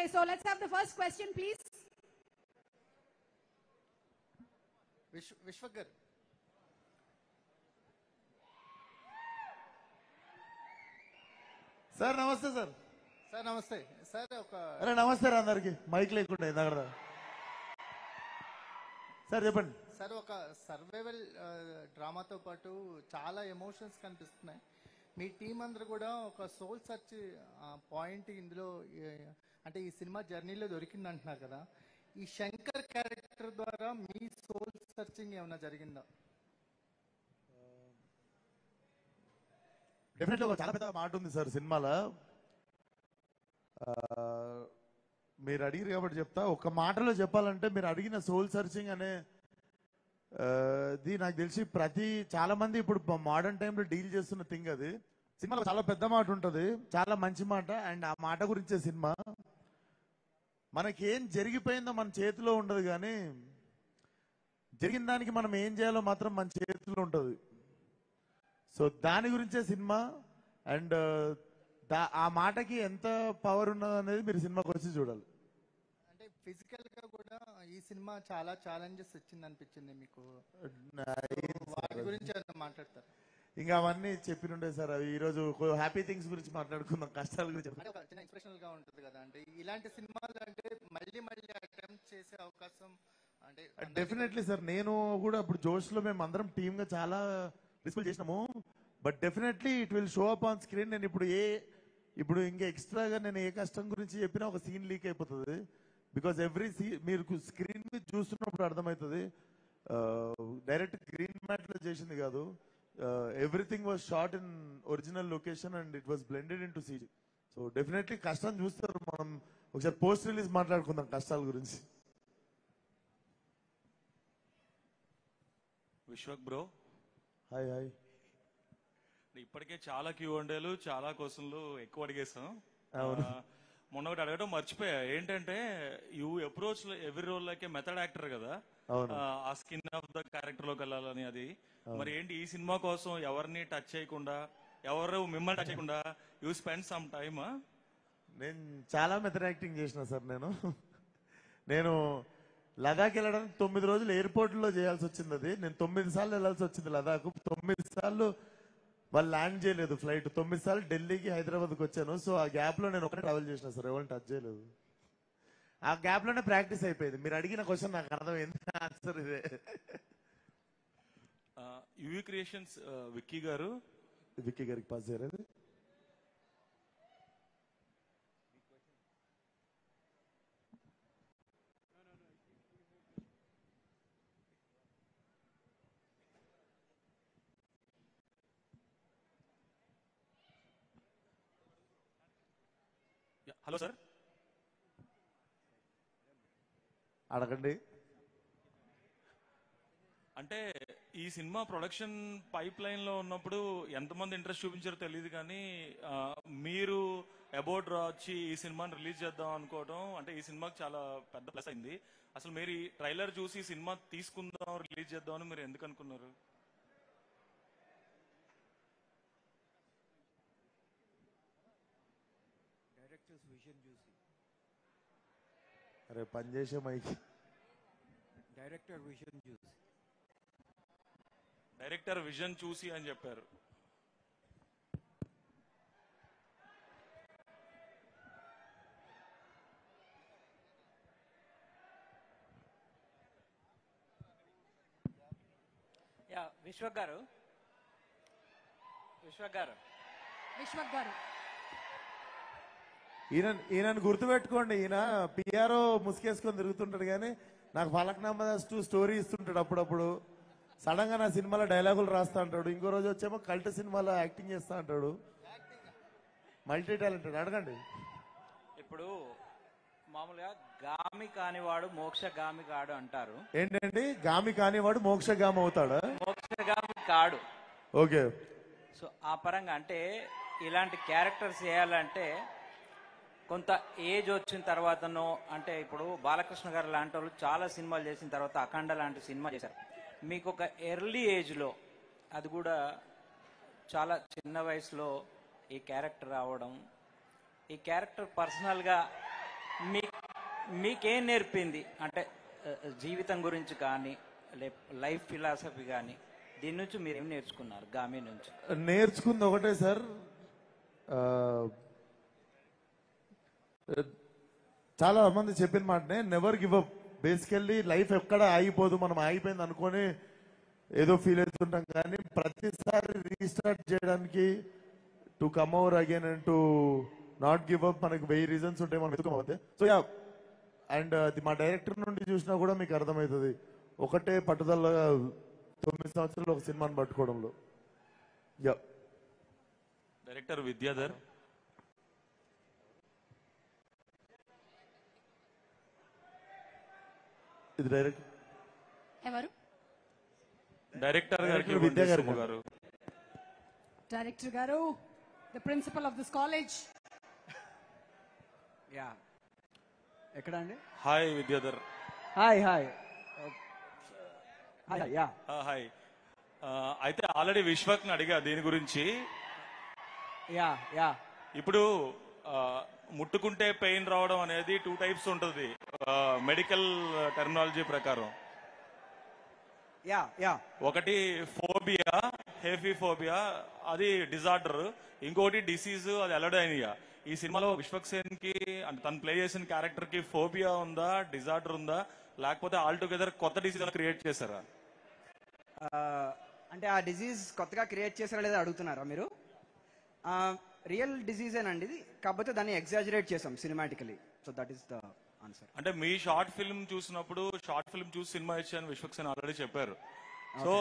so let's have the first question, please. విశ్వ విశ్వక్ గారు sir నమస్తే సార్ సార్ నమస్తే సార్ ఒక అరే నమస్తే రా అందరికి మైక్ లేకుండా ఇందాక సార్ చెప్పండి సార్ ఒక సర్వైవల్ డ్రామాతో పాటు చాలా ఎమోషన్స్ కనిపిస్తున్నాయి మీ టీం అందరూ కూడా ఒక సోల్ సర్చ్ పాయింట్ ఇందులో ఏ, అంటే ఈ సినిమా జర్నీలో దొరికింది అంటున్నారు కదా ఈ శంకర్ క్యారెక్టర్ ద్వారా మీ సోల్ సర్చింగ్ ఏమైనా జరిగిందా డెఫినెట్లీ ఒక చాలా పెద్ద మాట ఉంది సార్ సినిమాలో ఆ, మీరు అడిగిరు కాబట్టి చెప్తా ఒక మాటలో చెప్పాలంటే మీరు అడిగిన సోల్ సర్చింగ్ అనే ఆ, ఇది నాకు తెలిసి ప్రతి చాలా మంది ఇప్పుడు మోడర్న్ టైంలో డీల్ చేస్తున్న థింగ్ అది సినిమాలో చాలా పెద్ద మాట ఉంటుంది చాలా మంచి మాట అండ్ ఆ మాట గురించే సినిమా మనకేం జరిగిపోయిందో మన చేతిలో ఉండదు కానీ జరిగిన దానికి మనం ఏం చేయాలో మాత్రం మన చేతిలో ఉంటుంది సో దాని గురించే సినిమా అండ్ ఆ మాటకి ఎంత పవర్ ఉన్నది అనేది మీరు సినిమాకి వచ్చి చూడాలి అంటే ఫిజికల్ గా కూడా ఈ సినిమా చాలా ఛాలెంజెస్ ఇచ్చింది అనిపించింది మీకు వాటి గురించి ఏమైనా మాట్లాడతారు ఇంకా అవన్నీ చెప్పినుండే సార్ అవి ఈ రోజు హ్యాపీ థింగ్స్ గురించి మాట్లాడుకుందాం కష్టాల గురించి చెప్ప- అంటే ఒక చిన్న ఇన్స్పిరేషనల్ గా ఉంటుంది కదా అంటే ఇలాంటి సినిమాలు అంటే మళ్ళీ మళ్ళీ అటెంప్ట్ చేసే అవకాశం అంటే డెఫినెట్లీ సార్ నేను కూడా ఇప్పుడు జోష్ లో మేము అందరం టీమ్ గా చాలా రిస్కులు చేసినాము but definitely it will show up on screen నేను ఇప్పుడు ఏ ఇప్పుడు ఇంకా ఎక్స్ట్రాగా నేను ఏ కష్టం గురించి చెప్పినా ఒక సీన్ లీక్ అయిపోతుంది బికాస్ ఎవ్రీ సీ మీరు స్క్రీన్ మీద చూస్తున్నప్పుడు అర్థమవుతుంది డైరెక్ట్ గ్రీన్ మ్యాట్ లో చేసింది కాదు everything was shot in original location and it was blended in to C so definitely కష్టం చూస్తారు మనం ఒకసారి పోస్ట్ రిలీజ్ మాట్లాడుకుందాం కష్టాల గురించి విశ్వక్ బ్రో హాయ్ హాయ్ ఇప్పటికే చాలా క్యూ వండేలు చాలా క్వశ్చన్లు ఎక్కువ అడిగేసాం అవును. ఆ, మొన్న ఒకటి అడగడం మర్చిపోయా ఏంటంటే you approach every role like method actor కదా అవును. ఆ, ఆ స్కిన్ ఆఫ్ ద క్యారెక్టర్ లోకి వెళ్ళాలని అది మరి ఏంటి ఈ సినిమా కోసం ఎవరిని టచ్ చేయకుండా ఎవరు మిమ్మల్ని టచ్ చేయకుండా యూ స్పెండ్ సమ్ టైమ్ నేను చాలా మెథడ్ యాక్టింగ్ చేసిన సార్ నేను నేను లదాఖ్ వెళ్ళడానికి తొమ్మిది రోజులు ఎయిర్పోర్ట్ లో చేయాల్సి వచ్చింది అది నేను తొమ్మిది సార్లు వెళ్ళాల్సి వచ్చింది లదాఖ్ తొమ్మిది సార్లు వాళ్ళు ల్యాండ్ చేయలేదు ఫ్లైట్ తొమ్మిది సార్లు ఢిల్లీకి హైదరాబాద్కి వచ్చాను సో ఆ గ్యాప్ లో నేను ఒకటే ట్రావెల్ చేసిన సార్ ఎవరిని టచ్ చేయలేదు ఆ గ్యాప్ లోనే ప్రాక్టీస్ అయిపోయింది మీరు అడిగిన క్వశ్చన్ నాకు అర్థమైంది ఆన్సర్ ఇదే యువి క్రియేషన్స్ విక్కీ గారు విక్కీ గారికి పాస్ చేయలేదు హలో సార్ అడగండి అంటే ఈ సినిమా ప్రొడక్షన్ పైప్ లైన్ లో ఉన్నప్పుడు ఎంతమంది ఇంట్రెస్ట్ చూపించారో తెలియదు కానీ ఆ, మీరు అబౌట్ వచ్చి ఈ సినిమాని రిలీజ్ చేద్దాం అనుకోవడం అంటే ఈ సినిమాకి చాలా పెద్ద ప్లస్ అయింది అసలు మీరు ఈ ట్రైలర్ చూసి ఈ సినిమా తీసుకుందాం రిలీజ్ చేద్దాం అని మీరు ఎందుకు అనుకున్నారు డైరెక్టర్స్ విజన్ చూసి అరే పని చేసే మైకి డైరెక్టర్ విజన్ చూసి డైరెక్టర్ విజన్ చూసి అని చెప్పారు యా విశ్వక్ గారు విశ్వక్ గారు Vishwak Garu. ఈయన ఈయనను గుర్తుపెట్టుకోండి ఈయన పిఆర్ఓ ముసుకేసుకొని తిరుగుతుంటాడు కానీ నాకు ఫలక్నామా టూ స్టోరీ ఇస్తుంటాడు అప్పుడప్పుడు సడన్ గా నా సినిమాలో డైలాగులు రాస్తా అంటాడు ఇంకో రోజు వచ్చేమో కల్ట్ సినిమాలో యాక్టింగ్ చేస్తా అంటాడు మల్టీ టాలెంటెడ్ అడగండి ఇప్పుడు మామూలుగా గామి కానివాడు మోక్షగామి కాడు అంటారు ఏంటండి గామి కానివాడు మోక్షగామి అవుతాడా మోక్షగామి కాడు ఓకే సో ఆ పరంగా అంటే ఇలాంటి క్యారెక్టర్స్ చేయాలంటే కొంత ఏజ్ వచ్చిన తర్వాతనో అంటే ఇప్పుడు బాలకృష్ణ గారు లాంటి వాళ్ళు చాలా సినిమాలు చేసిన తర్వాత అఖండ లాంటి సినిమా చేశారు మీకు ఒక ఎర్లీ ఏజ్లో అది కూడా చాలా చిన్న వయసులో ఈ క్యారెక్టర్ రావడం ఈ క్యారెక్టర్ పర్సనల్గా మీ మీకేం నేర్పింది అంటే ఆ, జీవితం గురించి కానీ లే లైఫ్ ఫిలాసఫీ కానీ దీని నుంచి మీరు ఏం నేర్చుకున్నారు గామి నుంచి నేర్చుకుంది ఒకటే సార్ ఆ, చాలా మంది చెప్పిన మాటనే never give up basically life ఎక్కడ ఆగిపోదు మనం ఆగిపోయింది అనుకొని ఏదో ఫీల్ అవుతుంటాం కానీ ప్రతిసారి రీస్టార్ట్ చేయడానికి to come over again and to not give up మనకి వెయ్యి రీజన్స్ ఉంటాయి మనం వెతుకోకపోతే సో యా అండ్ అది మా డైరెక్టర్ నుండి చూసినా కూడా మీకు అర్థమవుతుంది ఒకటే పట్టుదల తొమ్మిది సంవత్సరాలు ఒక సినిమాని పట్టుకోవడంలో యా డైరెక్టర్ విద్యాధర్ ఇది డైరెక్ట్ ఎవరు డైరెక్టర్ గారికి Director విద్యా గారు. సుమ గారు డైరెక్టర్ గారు the principal of this college ya ఎక్కడ అండి hi Vidyadhar hi hi hi ya ఆ, హాయ్ ఆ, అయితే ఆల్రెడీ విశ్వక్ని అడిగా దీని గురించి యా యా ఇప్పుడు ఆ, ముట్టుకుంటే పెయిన్ రావడం అనేది టూ టైప్స్ ఉంటుంది మెడికల్ టెర్మినాలజీ ప్రకారం యా యా ఒకటి ఫోబియా హేఫీ ఫోబియా అది డిజార్డర్ ఇంకోటి డిసీజ్ అది ఎలడైనియా ఈ సినిమాలో విశ్వక్ సేన్ కి అంటే తను ప్లే చేసిన క్యారెక్టర్ కి ఫోబియా ఉందా డిజార్డర్ ఉందా లేకపోతే ఆల్ టుగెదర్ కొత్త డిసీజ్ క్రియేట్ చేశారా అంటే ఆ డిజీజ్ కొత్తగా క్రియేట్ చేశారా లేదా అడుగుతున్నారా మీరు రియల్ డిజీజేనండి ఇది కాకపోతే దాన్ని ఎగ్జాజరేట్ చేసాం cinematically so that is the answer అంటే మీ షార్ట్ ఫిల్మ్ చూసినప్పుడు షార్ట్ ఫిల్మ్ చూసి సినిమా ఇచ్చాను విశ్వక్ సేన్ ఆల్రెడీ చెప్పారు so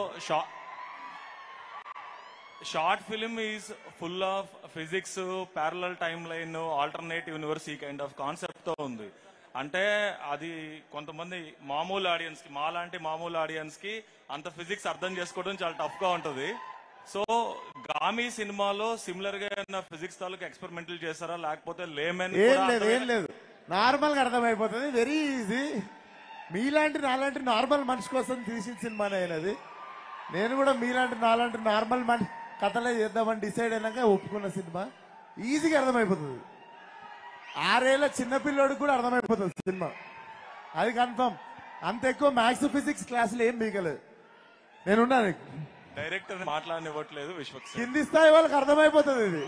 short film is full of physics parallel timeline alternate universe ఈ కైండ్ ఆఫ్ కాన్సెప్ట్ తో ఉంది అంటే అది కొంతమంది మామూలు ఆడియన్స్ కి మాలాంటి మామూలు ఆడియన్స్ కి అంత ఫిజిక్స్ అర్థం చేసుకోవడం చాలా టఫ్ గా ఉంటది సో గామి సినిమాలో సిమిలర్ గా ఫిజిక్స్ తాలూకు ఎక్స్పెరిమెంటల్ చేశారా లేకపోతే లేమెన్ ఏం లేదు ఏం లేదు నార్మల్ గా అర్థమైపోతుంది వెరీ ఈజీ మీలాంటి నాలాంటి నార్మల్ మనిషి కోసం తీసిన సినిమానే అయినది నేను కూడా మీలాంటి నాలాంటి నార్మల్ మనిషి కథలే చేద్దామని డిసైడ్ అయినాక ఒప్పుకున్న సినిమా ఈజీగా అర్థమైపోతుంది ఆరేళ్ల చిన్నపిల్లోడికి కూడా అర్థమైపోతుంది సినిమా అది కన్ఫర్మ్ అంత ఎక్కువ మ్యాథ్స్ ఫిజిక్స్ క్లాసులు ఏం మీకలేదు నేనున్నా నీకు డైరెక్టర్ మాట్లాడనివ్వట్లేదు విశ్వక్ సేన్ కింది స్థాయి వాళ్ళకి అర్థమైపోతుంది ఇది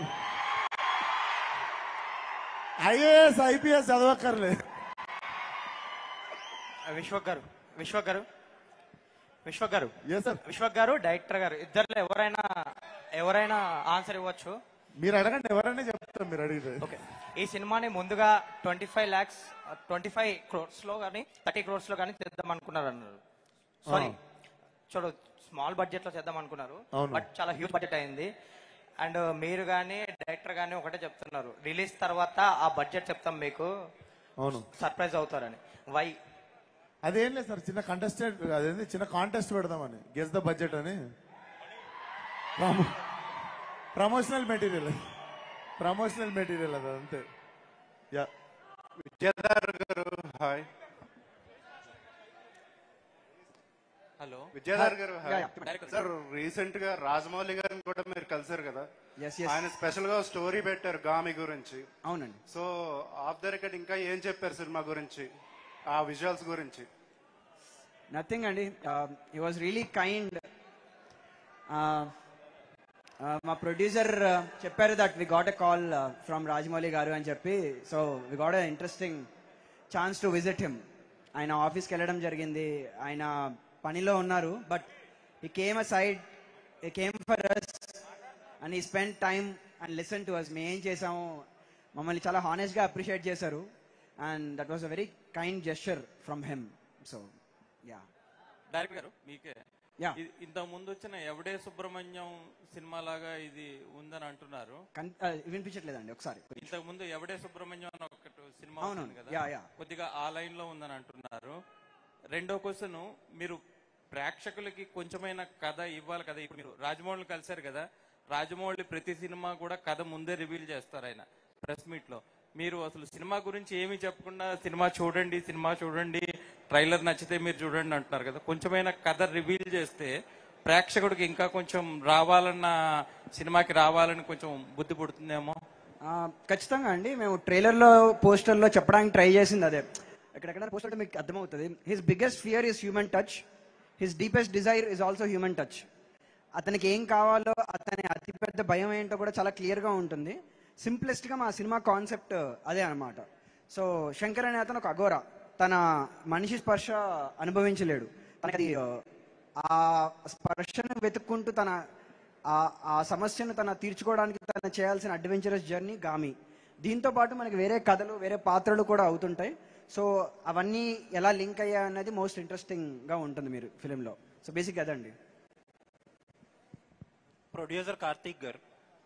ఐఏఎస్ ఐపీఎస్ చదవక్కర్లేదు విశ్వక్ గారు విశ్వక్ గారు విశ్వక్ గారు ఎస్ సార్ విశ్వక్ గారు డైరెక్టర్ గారు ఇద్దరు ఎవరైనా ఎవరైనా ఆన్సర్ ఇవ్వచ్చు మీరు అడగండి ఎవరైనా చెప్తారు మీరు అడిగితే ఓకే ఈ సినిమాని ముందుగా twenty five lakhs twenty five crores లో కానీ థర్టీ క్రోర్స్ లో కానీ చేద్దాం అనుకున్నారు అన్నారు సారీ చూడు స్మాల్ బడ్జెట్ లో చేద్దాం అనుకున్నారు అవును. బట్ చాలా హ్యూజ్ బడ్జెట్ అయింది అండ్ మీరు కానీ డైరెక్టర్ కానీ ఒకటే చెప్తున్నారు రిలీజ్ తర్వాత ఆ బడ్జెట్ చెప్తాం మీకు అవును సర్ప్రైజ్ అవుతారని వై అదేం లేదు సార్ చిన్న కంటెస్టెంట్ అదేంటి చిన్న కాంటెస్ట్ పెడదామని గెస్ ద బడ్జెట్ అని ప్రమోషనల్ మెటీరియల్ ప్రమోషనల్ మెటీరియల్ అది అంతే యా విద్యాధర్ గారు హాయ్ హలో విద్యాధర్ గారు Yeah, hi yeah. Sir recent గా రాజమౌళి గారిని కూడా మీరు కలిసారు కదా Yes, yes. ఆయన స్పెషల్ గా స్టోరీ పెట్టారు గామి గురించి అవునండి సో ఆఫ్ ద రికార్డ్ ఇంకా ఏం చెప్పారు సినిమా గురించి ఆ విజువల్స్ గురించి నథింగ్ అండి ఈ వాజ్ రియలీ కైండ్ మా ప్రొడ్యూసర్ చెప్పారు that we got a call from Rajamouli గారు అని చెప్పి so we got a interesting chance to visit him ఆయన ఆఫీస్కి వెళ్ళడం జరిగింది ఆయన పనిలో ఉన్నారు but he came aside he came for us and he spend time and listen to us మేము ఏం చేసాము మమ్మల్ని చాలా హానెస్ట్గా అప్రిషియేట్ చేశారు and that was a very kind gesture from him so ya director గారు మీకే యా ఇది ఇంత ముందు వచ్చిన ఎవడే సుబ్రహ్మణ్యం సినిమా లాగా ఇది ఉందని అంటున్నారు కన్- ఆ, వినిపించట్లేదండి ఒకసారి ఇంతకు ముందు ఎవడే సుబ్రహ్మణ్యం అని ఒకటి సినిమా అవునవును. ఉంది కదా యా, యా. కొద్దిగా ఆ లైన్ లో ఉందని అంటున్నారు రెండో క్వశ్చన్ మీరు ప్రేక్షకులకి కొంచెమైన కథ ఇవ్వాలి కదా ఇప్పుడు మీరు రాజమౌళి కలిశారు కదా రాజమౌళి ప్రతి సినిమా కూడా కథ ముందే రివీల్ చేస్తారు ఆయన ప్రెస్ మీట్ లో మీరు అసలు సినిమా గురించి ఏమీ చెప్పకుండా సినిమా చూడండి సినిమా చూడండి ట్రైలర్ నచ్చితే మీరు చూడండి అంటున్నారు కదా కొంచెమైనా కథ రివీల్ చేస్తే ప్రేక్షకుడికి ఇంకా కొంచెం రావాలన్న సినిమాకి రావాలని కొంచెం బుద్ధి పుడుతుందేమో ఆ, ఖచ్చితంగా అండి మేము ట్రైలర్లో పోస్టర్లో చెప్పడానికి ట్రై చేసింది అదే ఎక్కడెక్కడ పోస్టర్ మీకు అర్థమవుతుంది his biggest fear is human touch his deepest desire is also human touch అతనికి ఏం కావాలో అతని అతిపెద్ద భయం ఏంటో కూడా చాలా క్లియర్గా ఉంటుంది సింప్లెస్ట్గా మా సినిమా కాన్సెప్ట్ అదే అనమాట సో శంకర్ అనే అతను ఒక అఘోర తన మనిషి స్పర్శ అనుభవించలేడు తనకి అది, ఆ స్పర్శను వెతుక్కుంటూ తన ఆ- ఆ సమస్యను తన తీర్చుకోవడానికి తన చేయాల్సిన అడ్వెంచరస్ జర్నీ గామి దీంతో పాటు మనకి వేరే కథలు వేరే పాత్రలు కూడా అవుతుంటాయి సో అవన్నీ ఎలా లింక్ అయ్యాయి అన్నది మోస్ట్ ఇంట్రెస్టింగ్గా ఉంటుంది మీరు ఫిలింలో సో బేసిక్ అదండి ప్రొడ్యూసర్ కార్తీక్ గారు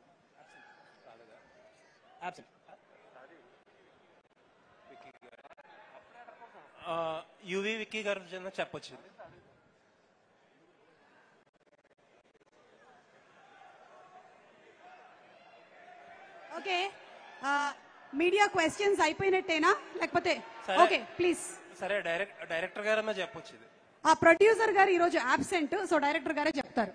యువి విక్కీ గారు జన చెప్పొచ్చు ఓకే మీడియా క్వశ్చన్స్ అయిపోయినట్టేనా లేకపోతే సరే. ఓకే ప్లీజ్ సరే డైరెక్ట్ డైరెక్టర్ గారన్నా చెప్పొచ్చు ఇది ఆ ప్రొడ్యూసర్ గారు ఈ రోజు అబ్సెంట్ సో డైరెక్టర్ గారే చెప్తారు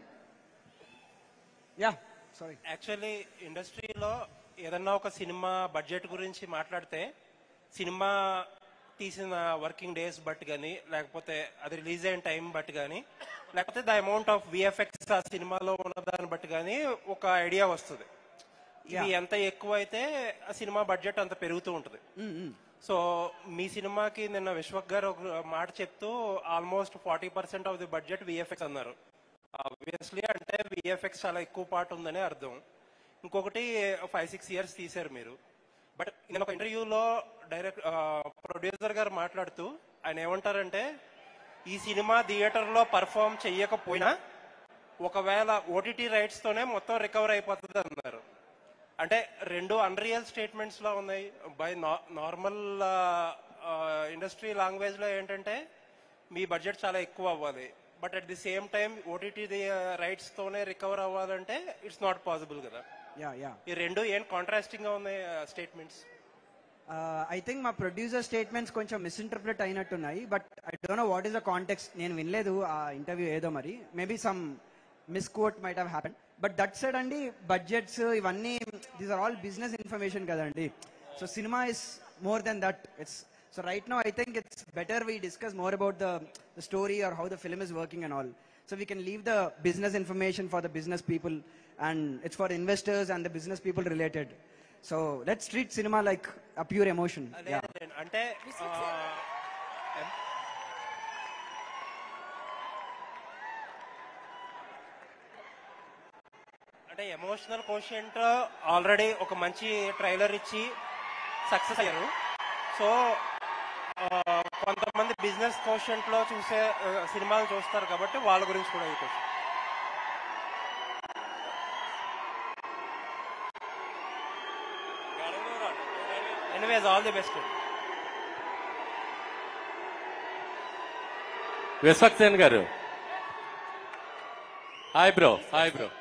యా సారీ యాక్చువల్లీ ఇండస్ట్రీలో ఏదన్నా ఒక సినిమా బడ్జెట్ గురించి మాట్లాడితే సినిమా తీసిన వర్కింగ్ డేస్ బట్టి కానీ లేకపోతే అది రిలీజ్ అయిన టైం బట్టి కానీ లేకపోతే ద అమౌంట్ ఆఫ్ విఎఫ్ఎక్స్ ఆ సినిమాలో ఉన్న దాన్ని బట్టి కానీ ఒక ఐడియా వస్తుంది ఇది ఎంత ఎక్కువ అయితే ఆ సినిమా బడ్జెట్ అంత పెరుగుతూ ఉంటుంది సో మీ సినిమాకి నిన్న విశ్వక్ గారు ఒక మాట చెప్తూ almost forty percent of the budget VFX అన్నారు ఆబ్వియస్లీ అంటే విఎఫ్ఎక్స్ చాలా ఎక్కువ పార్ట్ ఉందని అర్థం ఇంకొకటి ఫైవ్ సిక్స్ ఇయర్స్ తీశారు మీరు బట్ నేను ఒక ఇంటర్వ్యూలో డైరెక్ట్ ప్రొడ్యూసర్ గారు మాట్లాడుతూ ఆయన ఏమంటారంటే ఈ సినిమా థియేటర్లో పర్ఫామ్ చెయ్యకపోయినా ఒకవేళ ఓటీటీ రైట్స్ తోనే మొత్తం రికవర్ అయిపోతుంది అన్నారు అంటే రెండు అన్రియల్ స్టేట్మెంట్స్ లో ఉన్నాయి బై నార్మల్ ఇండస్ట్రీ లాంగ్వేజ్ లో ఏంటంటే మీ బడ్జెట్ చాలా ఎక్కువ అవ్వాలి but at the same time OTT rights తోనే రికవర్ అవ్వాలంటే ఇట్స్ నాట్ పాసిబుల్ కదా యా యా ఈ రెండు ఏం కాంట్రాస్టింగ్ గా ఉన్నాయి స్టేట్మెంట్స్ ఐ థింక్ మా ప్రొడ్యూసర్ స్టేట్మెంట్స్ కొంచెం మిస్ఇంటర్ప్రిట్ అయినట్టున్నాయి but I don't know what is the context నేను వినలేదు ఆ ఇంటర్వ్యూ ఏదో మరి maybe some misquote might have happen but that side అండి బడ్జెట్స్ ఇవన్నీ these are all business information కదండి సో సినిమా is more than that it's so right no I think it's better we discuss more about the story or how the film is working and all so we can leave the business information for the business people and it's for investors and the business people related so let's treat సినిమా like a pure emotion అదే అదే. అంటే ఆ, ఎం- అంటే emotional quotient already ఒక మంచి trailer ఇచ్చి success అయ్యారు సో ఆ, కొంతమంది బిజినెస్ కోషియంట్ లో చూసే ఆ, సినిమాలు చూస్తారు కాబట్టి వాళ్ళ గురించి కూడా ఈ question anyways all the best Vishwaksen గారు hi bro hi bro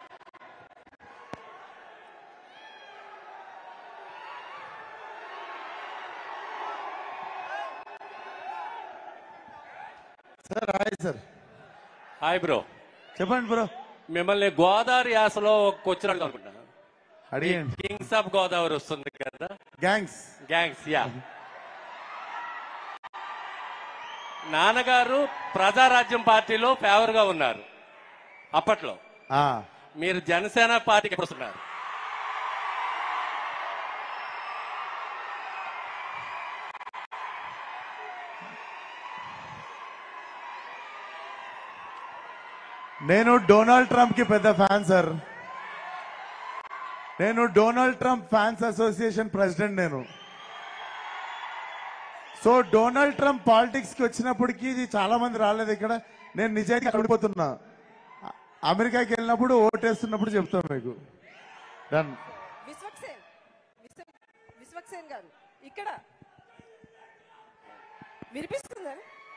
sir hi sir hi bro చెప్పండి బ్రో మిమ్మల్ని గోదావరి యాసలో ఒక క్వశ్చన్ అడుగుదాం అనుకుంటా అడిగండి కింగ్స్ ఆఫ్ గోదావరి వస్తుంది కదా గ్యాంగ్స్ గ్యాంగ్స్ యా నాన్నగారు ప్రజారాజ్యం పార్టీలో ఫేవర్ గా ఉన్నారు అప్పట్లో ఆ, మీరు జనసేన పార్టీకి ఎప్పుడు వస్తున్నారు నేను డొనాల్డ్ ట్రంప్ కి పెద్ద ఫ్యాన్ సార్ నేను Donald Trump fans association president నేను సో డొనాల్డ్ ట్రంప్ పాలిటిక్స్ కి వచ్చినప్పటికీ ఇది చాలా మంది రాలేదు ఇక్కడ నేను నిజానికి అక్కడ ఉండిపోతున్నా అ- అమెరికాకి వెళ్ళినప్పుడు ఓటేస్తున్నప్పుడు చెప్తాను మీకు డన్ విశ్వక్సేన్ విశ్వ- విశ్వక్సేన్ గారు ఇక్కడ వినిపిస్తుందా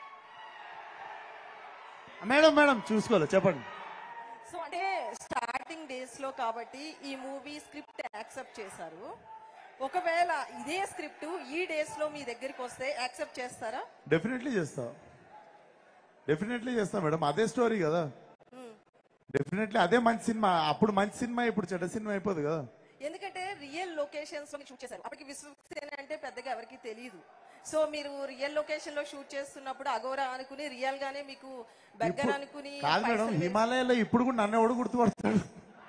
మేడం మేడం చూసుకోవాలి చెప్పండి సో అంటే స్టార్టింగ్ డేస్ లో కాబట్టి ఈ మూవీ స్క్రిప్ట్ యాక్సెప్ట్ చేశారు ఒకవేళ ఇదే స్క్రిప్ట్ ఈ డేస్ లో మీ దగ్గరికి వస్తే యాక్సెప్ట్ చేస్తారా డెఫినెట్లీ చేస్తా డెఫినెట్లీ చేస్తా మేడం అదే స్టోరీ కదా డెఫినెట్లీ అదే మంచి సినిమా అప్పుడు మంచి సినిమా ఇప్పుడు చెడ్డ సినిమా అయిపోదు కదా ఎందుకంటే రియల్ లొకేషన్స్ లో షూట్ చేశారు అప్పటికి విశ్వసేన అంటే పెద్దగా ఎవరికి తెలియదు సో మీరు రియల్ లొకేషన్ లో షూట్ చేస్తున్నప్పుడు అగోరా అనుకుని రియల్ గానే మీకు బెగ్గర్ ఇప్పుడు- అనుకుని కాదు మేడం పైసలు వేసి- హిమాలయాలో ఇప్పుడు కూడా నన్ను ఎవడు గుర్తుపడతాడు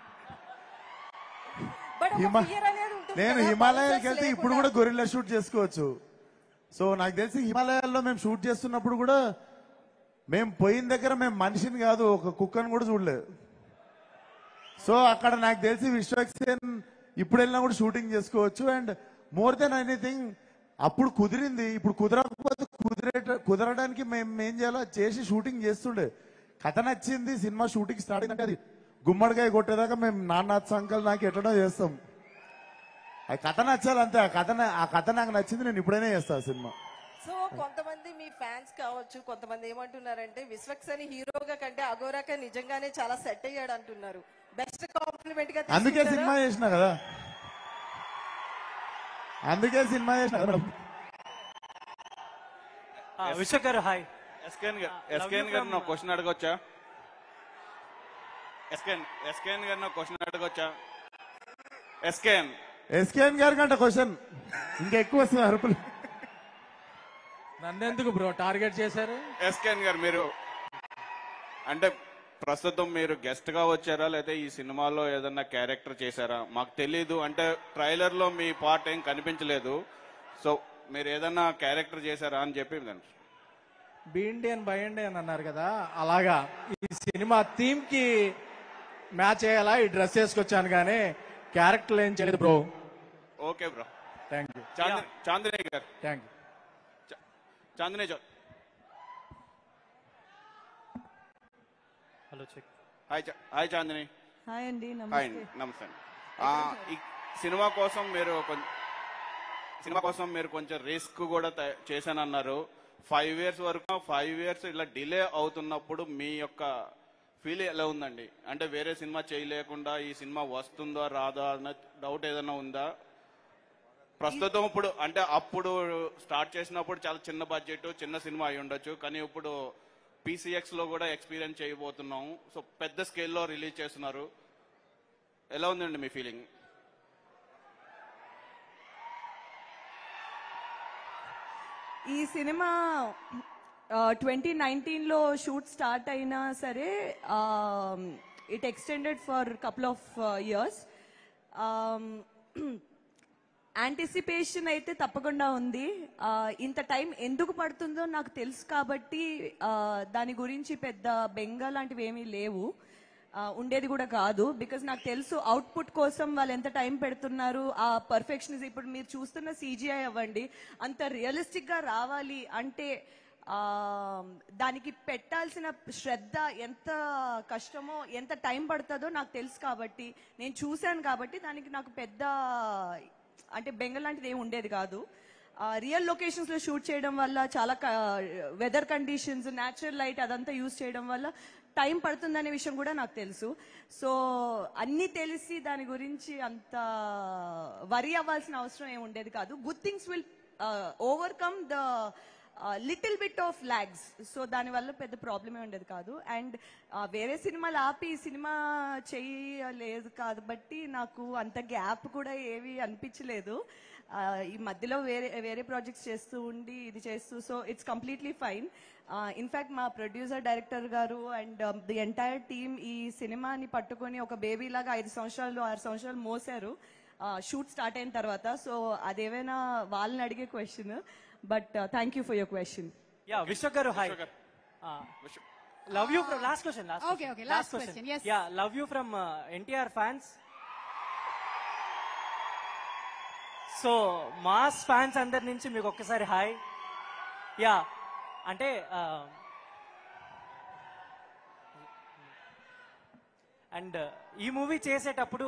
But ఒక హిమా- fear అనేది ఉంటుంది నేను కదా, హిమాలయాలకు bouncers వెళ్తే ఇప్పుడు లేకుండా. కూడా గొరిల్లా షూట్ చేసుకోవచ్చు సో నాకు తెలిసి హిమాలయాల్లో మేము షూట్ చేస్తున్నప్పుడు కూడా మేము పోయిన దగ్గర మేము మనిషిని కాదు ఒక కుక్కను కూడా చూడలేదు సో అక్కడ నాకు తెలిసి విశ్వక్సేన్ ఇప్పుడు వెళ్ళినా కూడా షూటింగ్ చేసుకోవచ్చు అండ్ మోర్ దెన్ ఎనీథింగ్ అప్పుడు కుదిరింది ఇప్పుడు కుదరకపోతే కుదిరే కుదరడానికి మేము ఏం చేయాలో అది చేసి షూటింగ్ చేస్తుండే కథ నచ్చింది సినిమా షూటింగ్ స్టార్ట్ అయినాక అది గుమ్మడికాయ కొట్టేదాకా మేము నాన్న సంకల్ నాకు ఎట్లనో చేస్తాం ఆ కథ నచ్చాలి అంతే ఆ కథ నా- ఆ కథ నాకు నచ్చింది నేను ఇప్పుడైనా చేస్తా ఆ సినిమా సో కొంతమంది మీ ఫ్యాన్స్ కావచ్చు కొంతమంది ఏమంటున్నారంటే విశ్వక్సని హీరోగా కంటే అగోరాక నిజంగానే చాలా సెట్ అయ్యాడు అంటున్నారు బెస్ట్ కాంప్లిమెంట్ గా అందుకే తీసుకుంటారా? సినిమా చేసిన కదా అందుకే సినిమా చేసిన కదా మేడం. విశ్వక్ గారు హాయ్ ఎస్కేన్ గారు ఎస్కేన్ గారు నా క్వశ్చన్ అడగొచ్చా ఎస్కేన్ ఎస్కేన్ గారు నా క్వశ్చన్ అడగొచ్చా ఎస్కేన్ ఎస్కేఎన్ గారి కంటే క్వశ్చన్ ఇంకా ఎక్కువ వస్తుంది అరుపులు నన్నెందుకు బ్రో టార్గెట్ చేశారు ఎస్కేన్ గారు మీరు అంటే ప్రస్తుతం మీరు గెస్ట్ గా వచ్చారా లేదా ఈ సినిమాలో ఏదన్నా క్యారెక్టర్ చేశారా మాకు తెలీదు అంటే ట్రైలర్ లో మీ పార్ట్ ఏం కనిపించలేదు సో మీరు ఏదన్నా క్యారెక్టర్ చేశారా అని చెప్పి దాన్ని బీండి అని బయండి అని అన్నారు కదా అలాగా ఈ సినిమా థీమ్ కి మ్యాచ్ అయ్యేలా ఈ డ్రెస్ వేసుకొచ్చాను కానీ క్యారెక్టర్ ఏం చేయలేదు bro okay bro thank you Chandini Chandini గారు థ్యాంక్ యూ చాందిని చౌ- హలో చెక్ హాయ్ చా- హాయ్ చాందిని హాయ్ అండి హాయ్ నమస్తే అండి, నమస్తే అండి. ఆ, ఈ సినిమా కోసం మీరు కొంచెం సినిమా కోసం మీరు కొంచెం రిస్క్ కూడా త- చేశానన్నారు ఫైవ్ ఇయర్స్ వరకు ఫైవ్ ఇయర్స్ ఇలా డిలే అవుతున్నప్పుడు మీ యొక్క ఫీల్ ఎలా ఉందండి అంటే వేరే సినిమా చేయలేకుండా ఈ సినిమా వస్తుందా రాదా అన్న డౌట్ ఏదైనా ఉందా ప్రస్తుతం ఇప్పుడు అంటే అప్పుడు స్టార్ట్ చేసినప్పుడు చాలా చిన్న బడ్జెట్ చిన్న సినిమా అయి ఉండొచ్చు కానీ ఇప్పుడు పీసీఎక్స్ లో కూడా ఎక్స్పీరియన్స్ చేయబోతున్నాం సో పెద్ద స్కేల్లో రిలీజ్ చేస్తున్నారు ఎలా ఉందండి మీ ఫీలింగ్ ఈ సినిమా ట్వంటీ నైన్టీన్లో షూట్ స్టార్ట్ అయినా సరే it extended for couple of years anticipation అయితే తప్పకుండా ఉంది ఆ, ఇంత టైం ఎందుకు పడుతుందో నాకు తెలుసు కాబట్టి ఆ, దాని గురించి పెద్ద బెంగ లాంటివి ఏమీ లేవు ఆ, ఉండేది కూడా కాదు బికాజ్ నాకు తెలుసు అవుట్పుట్ కోసం వాళ్ళు ఎంత టైం పెడుతున్నారు ఆ పర్ఫెక్షన్ ఇప్పుడు మీరు చూస్తున్న సీజీఐ అవ్వండి అంత రియలిస్టిక్ గా రావాలి అంటే ఆ, దానికి పెట్టాల్సిన శ్రద్ధ ఎంత కష్టమో ఎంత టైం పడుతుందో నాకు తెలుసు కాబట్టి నేను చూశాను కాబట్టి దానికి నాకు పెద్ద అంటే బెంగ లాంటిది ఏమి ఉండేది కాదు రియల్ లొకేషన్స్ లో షూట్ చేయడం వల్ల చాలా వెదర్ కండిషన్స్ న్యాచురల్ లైట్ అదంతా యూజ్ చేయడం వల్ల టైం పడుతుందనే విషయం కూడా నాకు తెలుసు సో అన్ని తెలిసి దాని గురించి అంత వరి అవ్వాల్సిన అవసరం ఏమి ఉండేది కాదు good things will overcome the little bit of lags so దానివల్ల పెద్ద ప్రాబ్లమే ఉండేది కాదు అండ్ వేరే సినిమాలు ఆపి ఈ సినిమా చేయలేదు కాబట్టి నాకు అంత గ్యాప్ కూడా ఏవి అనిపించలేదు ఆ, ఈ మధ్యలో వేరే వేరే ప్రాజెక్ట్స్ చేస్తూ ఉండి ఇది చేస్తూ so it's completely fine in fact మా ప్రొడ్యూసర్ డైరెక్టర్ గారు అండ్ ది ఎంటైర్ టీమ్ ఈ సినిమాని పట్టుకొని ఒక బేబీ లాగా ఐదు సంవత్సరాలు ఆరు సంవత్సరాలు మోసారు షూట్ స్టార్ట్ అయిన తర్వాత సో అదేమైనా వాళ్ళని అడిగే question but thank you for your question ya Vishwak గారు hi love you from last question last Okay, okay, last question, yes. Ya love you from NTR fans so mass fans అందరి నుంచి మీకు ఒక్కసారి హాయ్ యా అంటే and ఈ movie చేసేటప్పుడు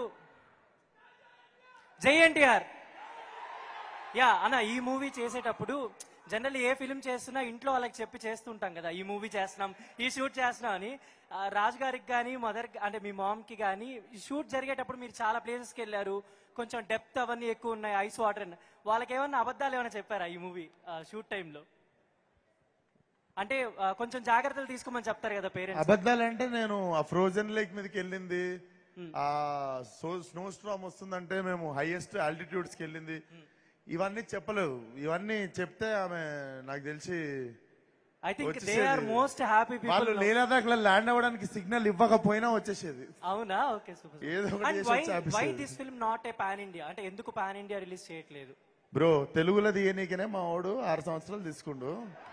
జై NTR yeah అన్న ఈ మూవీ చేసేటప్పుడు జనరల్ ఏ ఫిల్మ్ చేస్తున్నా ఇంట్లో వాళ్ళకి చెప్పి చేస్తుంటాం కదా ఈ మూవీ చేస్తున్నాం ఈ షూట్ చేస్తున్నాం అని ఆ, రాజు గారికి కానీ మదర్ అంటే మీ మామ్ కి కానీ ఈ షూట్ జరిగేటప్పుడు మీరు చాలా ప్లేసెస్కి వెళ్ళారు కొంచెం డెప్త్ అవన్నీ ఎక్కువ ఉన్నాయి ఐస్ వాటర్ వాళ్ళకి ఏమన్నా అబద్ధాలు ఏమైనా చెప్పారా ఈ మూవీ షూట్ టైంలో అంటే ఆ, కొంచెం జాగ్రత్తలు తీసుకోమని చెప్తారు కదా పేరెంట్స్ అబద్ధాలంటే నేను ఆ ఫ్రోజన్ లేక్ మీదకి వెళ్ళింది ఆ సో స్నో స్ట్రామ్ వస్తుందంటే మేము హైయెస్ట్ ఆల్టిట్యూడ్స్కి వెళ్ళింది ఇవన్నీ చెప్పలేవు ఇవన్నీ చెప్తే ఆమె నాకు తెలిసి ఐ థింక్ దే వచ్చేసేది. ఆర్ మోస్ట్ హ్యాపీ వాళ్ళు పీపుల్ లేనదాకా ల్యాండ్ అవ్వడానికి సిగ్నల్ ఇవ్వకపోయినా వచ్చేసేది అవునా ఓకే సూపర్ ఏదో ఒకటి అండ్ చేసి వై వచ్చి వై ఆపేసేది. This film not a pan India అంటే ఎందుకు పాన్ ఇండియా రిలీజ్ చేయట్లేదు బ్రో తెలుగులో తీయనీకనే మా వాడు ఆరు సంవత్సరాలు తీసుకుండు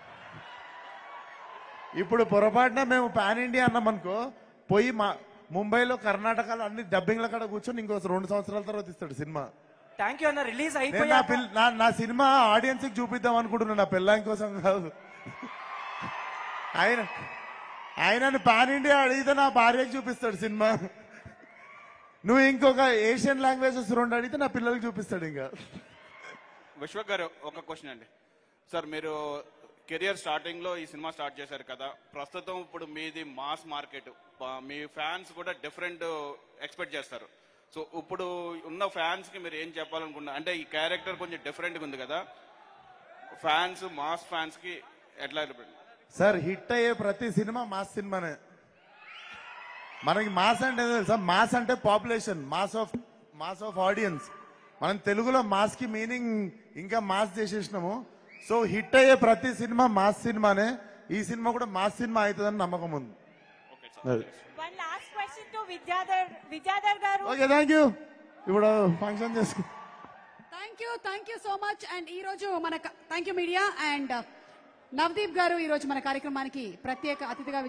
ఇప్పుడు పొరపాటున మేము పాన్ ఇండియా అన్నాం అనుకో పోయి మా ముంబైలో కర్ణాటకలో అన్ని డబ్బింగ్ల కాడ కూర్చొని ఇంకో రెండు సంవత్సరాల తర్వాత ఇస్తాడు సినిమా థ్యాంక్ యూ అన్న రిలీజ్ నేను నా అయిపోయాక పిల్ల నా- నా సినిమా ఆడియన్స్ కి చూపిద్దాం అనుకుంటున్నా నా పిల్లాం కోసం కాదు ఆయన ఆయనను పాన్ ఇండియా అడిగితే నా భార్యకి చూపిస్తాడు సినిమా నువ్వు ఇంకొక ఏషియన్ లాంగ్వేజెస్ రెండు అడిగితే నా పిల్లలకి చూపిస్తాడు ఇంకా విశ్వ గారు ఒక క్వశ్చన్ అండి సార్ మీరు కెరియర్ స్టార్టింగ్ లో ఈ సినిమా స్టార్ట్ చేశారు కదా ప్రస్తుతం ఇప్పుడు మీది మాస్ మార్కెట్ మీ ఫ్యాన్స్ కూడా డిఫరెంట్ ఎక్స్పెక్ట్ చేస్తారు సో ఇప్పుడు ఉన్న ఫ్యాన్స్ కి మీరు ఏం చెప్పాలనుకున్నారు అంటే ఈ క్యారెక్టర్ కొంచెం డిఫరెంట్ గా ఉంది కదా ఫ్యాన్స్ మాస్ ఫ్యాన్స్ కి ఎట్లా సార్ హిట్ అయ్యే ప్రతి సినిమా మాస్ సినిమానే మనకి మాస్ అంటే ఏదో తెలుసా మాస్ అంటే population mass of mass of audience మనం తెలుగులో మాస్ కి మీనింగ్ ఇంకా మాస్ చేసేసినాము సో హిట్ అయ్యే ప్రతి సినిమా మాస్ సినిమానే ఈ సినిమా కూడా మాస్ సినిమా అవుతుందని నమ్మకం ఉంది one last question to Vidyadhar Vidyadhar గారు ఓకే థ్యాంక్ యూ ఇప్పుడు ఫంక్షన్ చేసుకో thank you thank you so much and ఈ రోజు మన thank you media and Navdeep గారు ఈ రోజు మన కార్యక్రమానికి ప్రత్యేక అతిథిగా